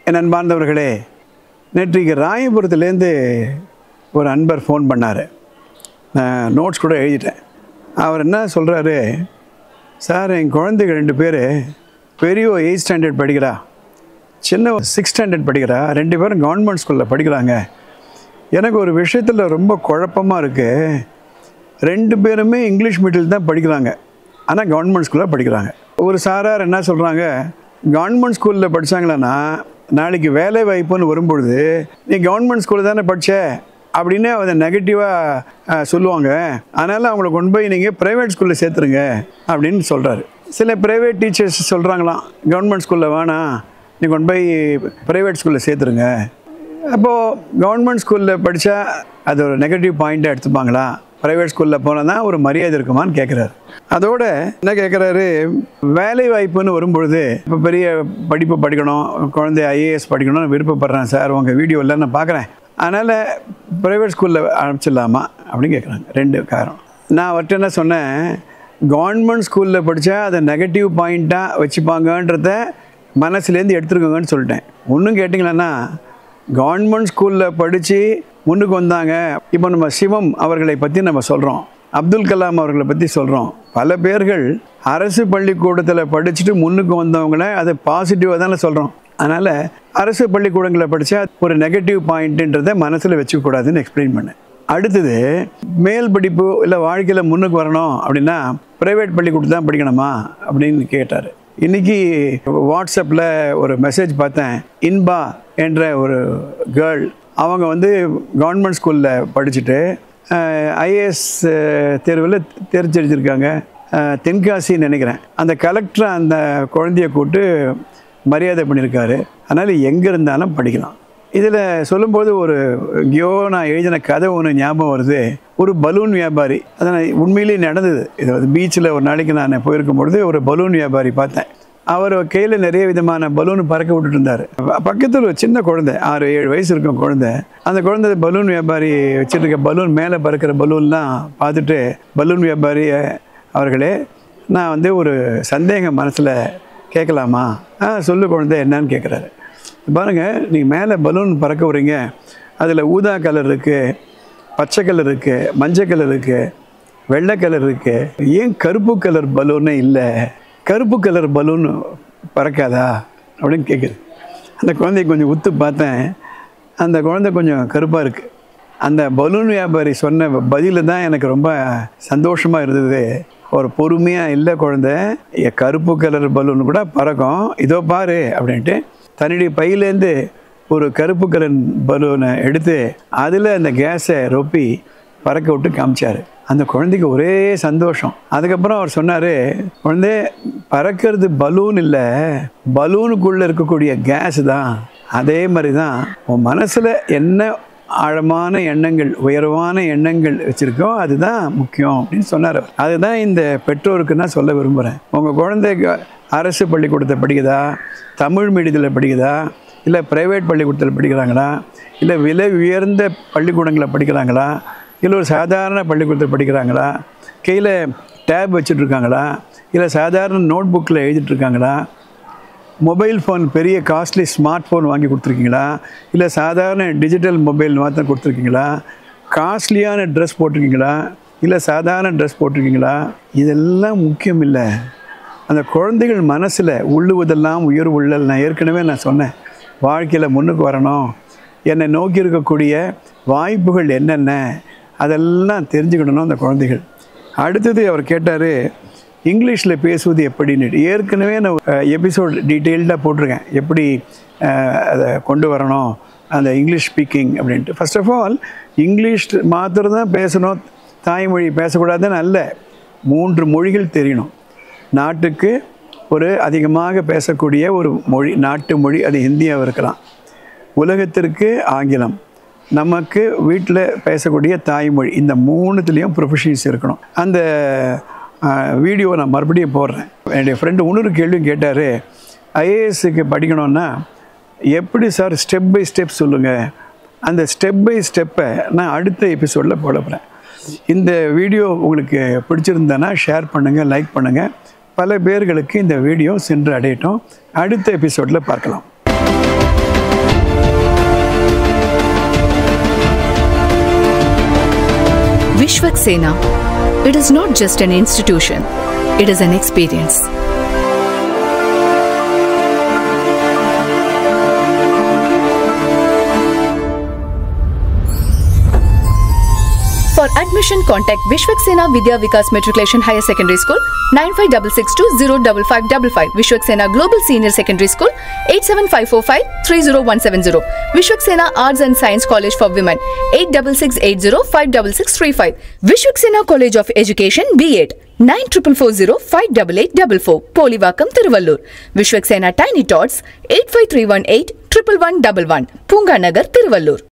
என் அன்பார்ந்தவர்களே நேற்றைக்கு ராயபுரத்துலேருந்து ஒரு அன்பர் ஃபோன் பண்ணார் நான் நோட்ஸ் கூட எழுதிட்டேன் அவர் என்ன சொல்கிறாரு சார் என் குழந்தைகள் ரெண்டு பேர் பெரிய எயிட் ஸ்டாண்டர்ட் படிக்கிறா சின்ன சிக்ஸ் ஸ்டாண்டர்ட் படிக்கிறா ரெண்டு பேரும் கவர்மெண்ட் ஸ்கூலில் படிக்கிறாங்க எனக்கு ஒரு விஷயத்தில் ரொம்ப குழப்பமாக இருக்குது ரெண்டு பேருமே இங்கிலீஷ் மீடியம் தான் படிக்கிறாங்க ஆனால் கவர்மெண்ட் ஸ்கூலில் படிக்கிறாங்க ஒரு சாரார் என்ன சொல்கிறாங்க கவர்மெண்ட் ஸ்கூலில் படித்தாங்களன்னா நாளைக்கு வேலை வாய்ப்புன்னு வரும்பொழுது நீ கவர்மெண்ட் ஸ்கூலில் தானே படித்த அப்படின்னு அதை நெகட்டிவாக சொல்லுவாங்க அதனால் அவங்கள கொண்டு போய் நீங்கள் ப்ரைவேட் ஸ்கூலில் சேர்த்துருங்க அப்படின்னு சொல்கிறாரு சில ப்ரைவேட் டீச்சர்ஸ் சொல்கிறாங்களாம் கவர்மெண்ட் ஸ்கூலில் வேணாம் நீ கொண்டு போய் ப்ரைவேட் ஸ்கூலில் சேர்த்துருங்க அப்போது கவர்மெண்ட் ஸ்கூலில் படித்தா அது ஒரு நெகட்டிவ் பாயிண்ட்டாக எடுத்துப்பாங்களா ப்ரைவேட் ஸ்கூலில் போனால் தான் ஒரு மரியாதை இருக்குமான்னு கேட்குறாரு அதோட என்ன கேட்குறாரு வேலை வாய்ப்புன்னு வரும்பொழுது இப்போ பெரிய படிப்பு படிக்கணும் குழந்தை ஐஏஎஸ் படிக்கணும்னு விருப்பப்படுறேன் சார் உங்கள் வீடியோவில் நான் பார்க்குறேன் அதனால் ப்ரைவேட் ஸ்கூலில் அனுப்பிச்சிடலாமா அப்படின்னு கேட்குறாங்க ரெண்டு காரணம் நான் அவர்கிட்ட என்ன சொன்னேன் கவர்மெண்ட் ஸ்கூலில் படித்தா அதை நெகட்டிவ் பாயிண்ட்டாக வச்சுப்பாங்கன்றத மனசுலேருந்து எடுத்துருக்கோங்கன்னு சொல்லிட்டேன் ஒன்றும் கேட்டிங்களன்னா கவர்மெண்ட் ஸ்கூலில் படித்து முன்னுக்கு வந்தாங்க இப்போ நம்ம சிவம் அவர்களை பற்றி நம்ம சொல்கிறோம் அப்துல் கலாம் அவர்களை பற்றி சொல்கிறோம் பல பேர்கள் அரசு பள்ளிக்கூடத்தில் படிச்சுட்டு முன்னுக்கு வந்தவங்கள அதை பாசிட்டிவாக தானே சொல்கிறோம் அதனால் அரசு பள்ளிக்கூடங்களில் படித்தா ஒரு நெகட்டிவ் பாயிண்ட்டுன்றதை மனசில் வச்சுக்கூடாதுன்னு எக்ஸ்பிளைன் பண்ணேன் அடுத்தது மேல் படிப்பு இல்லை வாழ்க்கையில் முன்னுக்கு வரணும் அப்படின்னா ப்ரைவேட் பள்ளிக்கூடம் தான் படிக்கணுமா அப்படின்னு கேட்டார் இன்றைக்கி வாட்ஸ்அப்பில் ஒரு மெசேஜ் பார்த்தேன் இன்பா என்ற ஒரு கேர்ள் அவங்க வந்து கவர்மெண்ட் ஸ்கூலில் படிச்சுட்டு ஐஏஎஸ் தேர்வில் தேர்ச்செடுத்திருக்காங்க தென்காசின்னு நினைக்கிறேன் அந்த கலெக்டர் அந்த குழந்தைய கூப்பிட்டு மரியாதை பண்ணியிருக்காரு அதனால் எங்கே இருந்தாலும் படிக்கலாம் இதில் சொல்லும்போது ஒரு எங்கேயோ நான் எழுதின கதை ஒன்று ஞாபகம் வருது ஒரு பலூன் வியாபாரி அதை நான் உண்மையிலேயே நடந்தது இது வந்து பீச்சில் ஒரு நாளைக்கு நான் போயிருக்கும் பொழுது ஒரு பலூன் வியாபாரி பார்த்தேன் அவர் கையில் நிறைய விதமான பலூன் பறக்க விட்டுட்டு இருந்தார் பக்கத்தில் ஒரு சின்ன குழந்தை ஆறு ஏழு வயசு இருக்கும் குழந்தை அந்த குழந்தை பலூன் வியாபாரி வச்சுருக்க பலூன் மேலே பறக்கிற பலூன்லாம் பார்த்துட்டு பலூன் வியாபாரி அவர்களே நான் வந்து ஒரு சந்தேகம் மனசில் கேட்கலாமா ஆ சொல்லு குழந்தை என்னன்னு கேட்குறாரு பாருங்கள் நீங்கள் மேலே பலூன் பறக்க விட்றீங்க அதில் ஊதா கலர் இருக்குது பச்சை கலர் இருக்குது மஞ்சள் கலர் இருக்குது வெள்ளை கலர் இருக்குது ஏன் கருப்பு கலர் பலூனே இல்லை கருப்பு கலர் பலூன் பறக்காதா அப்படின்னு கேட்குது அந்த குழந்தைய கொஞ்சம் உத்து பார்த்தேன் அந்த குழந்தை கொஞ்சம் கருப்பாக இருக்குது அந்த பலூன் வியாபாரி சொன்ன பதில் தான் எனக்கு ரொம்ப சந்தோஷமாக இருந்தது ஒரு பொறுமையாக இல்லை குழந்தை என் கருப்பு கலர் பலூன் கூட பறக்கும் இதோ பாரு அப்படின்ட்டு தன்னுடைய பையிலேருந்து ஒரு கருப்பு கலர் பலூனை எடுத்து அதில் அந்த கேஸை ரொப்பி பறக்க விட்டு காமிச்சார் அந்த குழந்தைக்கு ஒரே சந்தோஷம் அதுக்கப்புறம் அவர் சொன்னார் குழந்தை பறக்கிறது பலூன் இல்லை பலூனுக்குள்ளே இருக்கக்கூடிய கேஸ் தான் அதே மாதிரி தான் உன் மனசில் என்ன ஆழமான எண்ணங்கள் உயர்வான எண்ணங்கள் வச்சுருக்கோ அதுதான் முக்கியம் அப்படின்னு சொன்னார் அவர் அதுதான் இந்த பெற்றோருக்கு நான் சொல்ல விரும்புகிறேன் உங்கள் குழந்தை அரசு பள்ளிக்கூடத்தை படிக்குதா தமிழ் மீடியத்தில் படிக்குதா இல்லை ப்ரைவேட் பள்ளிக்கூடத்தில் படிக்கிறாங்களா இல்லை விலை உயர்ந்த பள்ளிக்கூடங்களில் படிக்கிறாங்களா இல்லை ஒரு சாதாரண பள்ளிக்கூடத்தில் படிக்கிறாங்களா கையில் டேப் வச்சுட்ருக்காங்களா இல்லை சாதாரண நோட் புக்கில் எழுதிட்டுருக்காங்களா மொபைல் ஃபோன் பெரிய காஸ்ட்லி ஸ்மார்ட் ஃபோன் வாங்கி கொடுத்துருக்கீங்களா இல்லை சாதாரண டிஜிட்டல் மொபைல் மாத்திரம் கொடுத்துருக்கீங்களா காஸ்ட்லியான ட்ரெஸ் போட்டிருக்கீங்களா இல்லை சாதாரண ட்ரெஸ் போட்டிருக்கீங்களா இதெல்லாம் முக்கியம் இல்லை அந்த குழந்தைகள் மனசில் உள்ளுவதெல்லாம் உயர் உள்ளல் நான் ஏற்கனவே நான் சொன்னேன் வாழ்க்கையில் முன்னுக்கு வரணும் என்னை நோக்கி இருக்கக்கூடிய வாய்ப்புகள் என்னென்ன அதெல்லாம் தெரிஞ்சுக்கிடணும் அந்த குழந்தைகள் அடுத்தது அவர் கேட்டார் இங்கிலீஷில் பேசுவது எப்படின்னு ஏற்கனவே நான் எபிசோட் டீட்டெயில்டாக போட்டிருக்கேன் எப்படி அதை கொண்டு வரணும் அந்த இங்கிலீஷ் ஸ்பீக்கிங் அப்படின்ட்டு ஃபர்ஸ்ட் ஆஃப் ஆல் இங்கிலீஷ் மாத்திரம் தான் பேசணும் தாய்மொழி பேசக்கூடாதுன்னு அல்ல மூன்று மொழிகள் தெரியணும் நாட்டுக்கு ஒரு அதிகமாக பேசக்கூடிய ஒரு மொழி நாட்டு மொழி அது ஹிந்தியாக இருக்கலாம் உலகத்திற்கு ஆங்கிலம் நமக்கு வீட்டில் பேசக்கூடிய தாய்மொழி இந்த மூணுத்துலேயும் ப்ரொஃபஷன்ஸ் இருக்கணும் அந்த வீடியோ நான் மறுபடியும் போடுறேன் என்னுடைய ஃப்ரெண்டு இன்னொரு கேள்வியும் கேட்டார் ஐஏஎஸ்க்கு படிக்கணும்னா எப்படி சார் ஸ்டெப் பை ஸ்டெப் சொல்லுங்கள் அந்த ஸ்டெப் பை ஸ்டெப்பை நான் அடுத்த எபிசோடில் போட போகிறேன் இந்த வீடியோ உங்களுக்கு பிடிச்சிருந்தேன்னா ஷேர் பண்ணுங்கள் லைக் பண்ணுங்கள் பல பேர்களுக்கு இந்த வீடியோ சென்று அடையட்டும் அடுத்த எபிசோடில் பார்க்கலாம் Vishwaksena. It is not just an institution, it is an experience. For admission, contact Vishwaksena Vidya Vikas Matriculation Higher Secondary School 95662055555 Vishwaksena Global Senior Secondary School 87545 Vishwaksena Arts and Science College for Women 8660566635 Vishwaksena College of Education B.Ed 9440 Polivakam Tiruvallur Vishwaksena Tiny Tots 85318 11111 Punga Nagar Tiruvallur